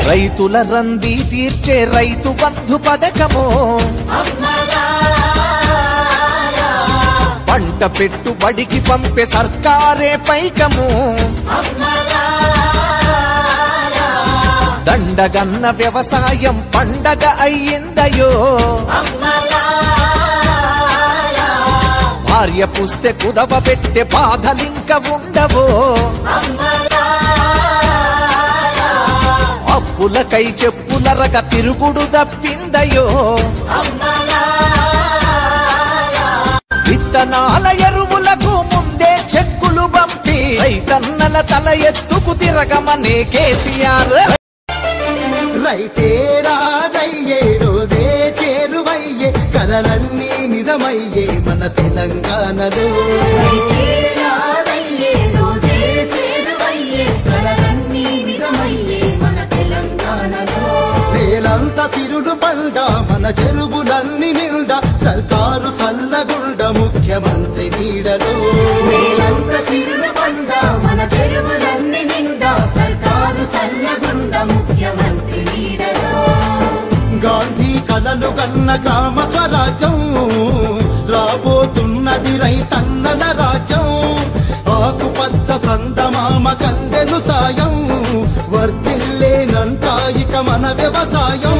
రైతుల రంది తీర్చే రైతు బంధు పథకము పంట పెట్టుబడికి పంపే సర్కారే పైకము దండగన్న వ్యవసాయం పండగ అయ్యిందయో భార్య పుస్తే కుదవ పెట్టే బాధలింక ఉండవో అప్పులకై చెప్పులరగ తిరుగుడు దప్పిందయో విత్తనాల ఎరువులకు ముందే చెక్కులు పంపి రైతన్నల తల ఎత్తుకు తిరగమనే కేసీఆర్ రైతే రాజయ్యే రోజే చేరువయ్యే కలలన్నీ నిజమయ్యే మన తెలంగాణలో రైతే రాజయ్యే రోజే చేరువయ్యే కలలన్నీ నిజమయ్యే మన తెలంగాణలో వేలంత తిరుడు పండ మన చెరువులన్నీ నిండా సర్కారు సల్లగుండ ముఖ్యమంత్రి నీడలో మేలంత సిరులు పండ మన చెరువులన్నీ నిండా సర్కారు సల్లగుండ ముఖ్యమంత్రి నీడలో గాంధీ కలలు కన్న గ్రామ స్వరాజ్యం రాబోతున్నది రైతన్నల రాజ్యం ఆకుపచ్చ సందమామ కందెను సాయం వర్తిల్లేనంట ఇక మన వ్యవసాయం